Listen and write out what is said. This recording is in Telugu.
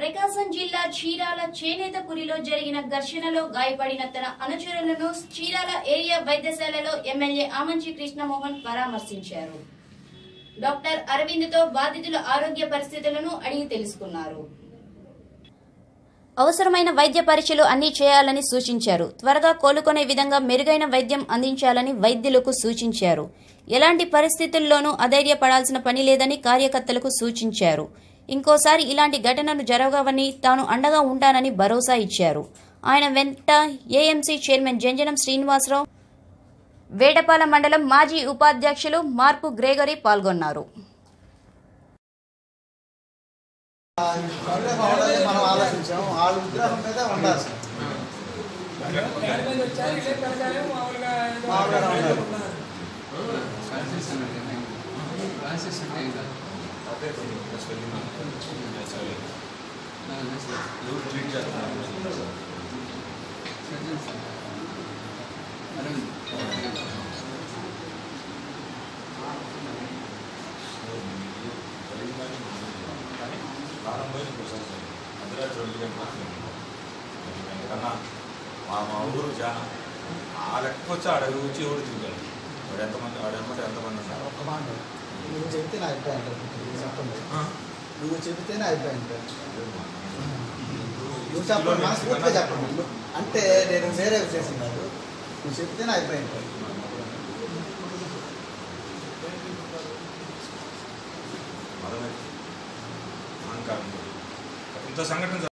ప్రకాశం జిల్లా చీరాల చేనేతపురిలో జరిగిన ఘర్షణలో గాయపడిన తన అనుచరులను చీరాల ఏరియా వైద్యశాలలో ఎమ్మెల్యే ఆమంచి కృష్ణమోహన్ పరామర్శించారు డాక్టర్ అరవింద్తో బాధితుల ఆరోగ్య పరిస్థితులను అడిగి తెలుసుకున్నారు అవసరమైన వైద్య పరీక్షలు అన్ని చేయాలని సూచించారు త్వరగా కోలుకునే విధంగా మెరుగైన వైద్యం అందించాలని వైద్యులకు సూచించారు ఎలాంటి పరిస్థితుల్లోనూ అధైర్యపడాల్సిన పని లేదని కార్యకర్తలకు సూచించారు ఇంకోసారి ఇలాంటి ఘటనలు జరగవని తాను అండగా ఉంటానని భరోసా ఇచ్చారు ఆయన వెంట ఏఎంసీ చైర్మన్ జంజనం శ్రీనివాసరావు వేటపాల మండలం మాజీ ఉపాధ్యక్షులు మార్పు గ్రేగరీ పాల్గొన్నారు వాళ్ళే వాళ్ళే మనం ఆలోచించాం వాళ్ళ విగ్రహం మీద ఉండాలి మామూలుగా ఉండాలి కన్నా మా మా ఊరు చాలా ఆ లెక్క వచ్చి ఆడ వచ్చి ఎవరు తిరిగాడు వాడు ఎంతమంది వాడు ఎంతమంది ఎంతమంది ఉన్నారు ఒక మాట నువ్వు చెప్తే నా అభిప్రాయం ఉంటుంది. చెప్పండి నువ్వు చెబితే నా అభిప్రాయం ఉంటుంది. నువ్వు చెప్పండి మనస్ఫూర్తిగా చెప్పండి అంటే నేను వేరే ఉద్దేశం కాదు నువ్వు చెప్తే నా అభిప్రాయం ఉంటుంది. మదమే అహంకారం ఇంత సంఘటన